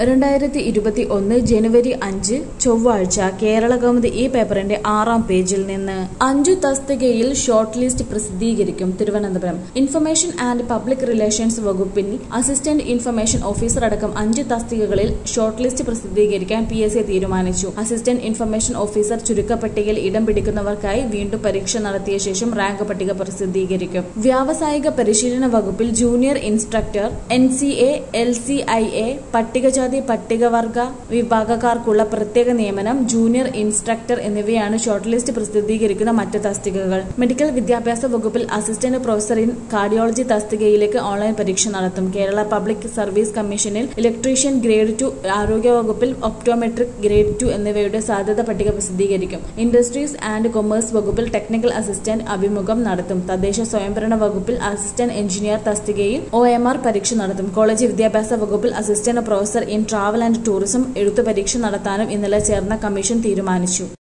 രണ്ടായിരത്തി ഇരുപത്തി ഒന്ന് ജനുവരി അഞ്ച് ചൊവ്വാഴ്ച കേരള കൗമുദി ഈ പേപ്പറിന്റെ ആറാം പേജിൽ നിന്ന് അഞ്ചു തസ്തികയിൽ ഷോർട്ട് ലിസ്റ്റ് പ്രസിദ്ധീകരിക്കും Thiruvananthapuram information and public relations വകുപ്പിൽ അസിസ്റ്റന്റ് ഇൻഫർമേഷൻ ഓഫീസർ അടക്കം അഞ്ച് തസ്തികകളിൽ ഷോർട്ട് ലിസ്റ്റ് പ്രസിദ്ധീകരിക്കാൻ പി എസ് എ തീരുമാനിച്ചു അസിസ്റ്റന്റ് ഇൻഫർമേഷൻ ഓഫീസർ ചുരുക്കപ്പട്ടികയിൽ ഇടം പിടിക്കുന്നവർക്കായി വീണ്ടും പരീക്ഷ നടത്തിയ ശേഷം റാങ്ക് പട്ടിക പ്രസിദ്ധീകരിക്കും വ്യാവസായിക പരിശീലന വകുപ്പിൽ junior instructor N C A L C I A പട്ടികജാതി പട്ടികവർഗ വിഭാഗക്കാർക്കുള്ള പ്രത്യേക നിയമനം ജൂനിയർ ഇൻസ്ട്രക്ടർ എന്നിവയാണ് ഷോർട്ട് ലിസ്റ്റ് പ്രസിദ്ധീകരിക്കുന്ന മറ്റ് തസ്തികകൾ മെഡിക്കൽ വിദ്യാഭ്യാസ വകുപ്പിൽ അസിസ്റ്റന്റ് പ്രൊഫസർ ഇൻ കാർഡിയോളജി തസ്തികയിലേക്ക് ഓൺലൈൻ പരീക്ഷ നടത്തും കേരള പബ്ലിക് സർവീസ് കമ്മീഷനിൽ ഇലക്ട്രീഷ്യൻ ഗ്രേഡ് ടു ആരോഗ്യ വകുപ്പിൽ ഒപ്റ്റോമെട്രിക് ഗ്രേഡ് ടു എന്നിവയുടെ സാധ്യത പട്ടിക പ്രസിദ്ധീകരിക്കും ഇൻഡസ്ട്രീസ് ആൻഡ് കൊമേഴ്സ് വകുപ്പിൽ ടെക്നിക്കൽ അസിസ്റ്റന്റ് അഭിമുഖം നടത്തും തദ്ദേശ സ്വയംഭരണ വകുപ്പിൽ അസിസ്റ്റന്റ് എഞ്ചിനീയർ തസ്തികയിൽ ഒ എം ആർ പരീക്ഷ നടത്തും കോളേജ് വിദ്യാഭ്യാസ വകുപ്പിൽ assistant professor in travel and tourism എഴുത്തു പരീക്ഷ നടത്താനും ഇന്നലെ ചേർന്ന കമ്മീഷൻ തീരുമാനിച്ചു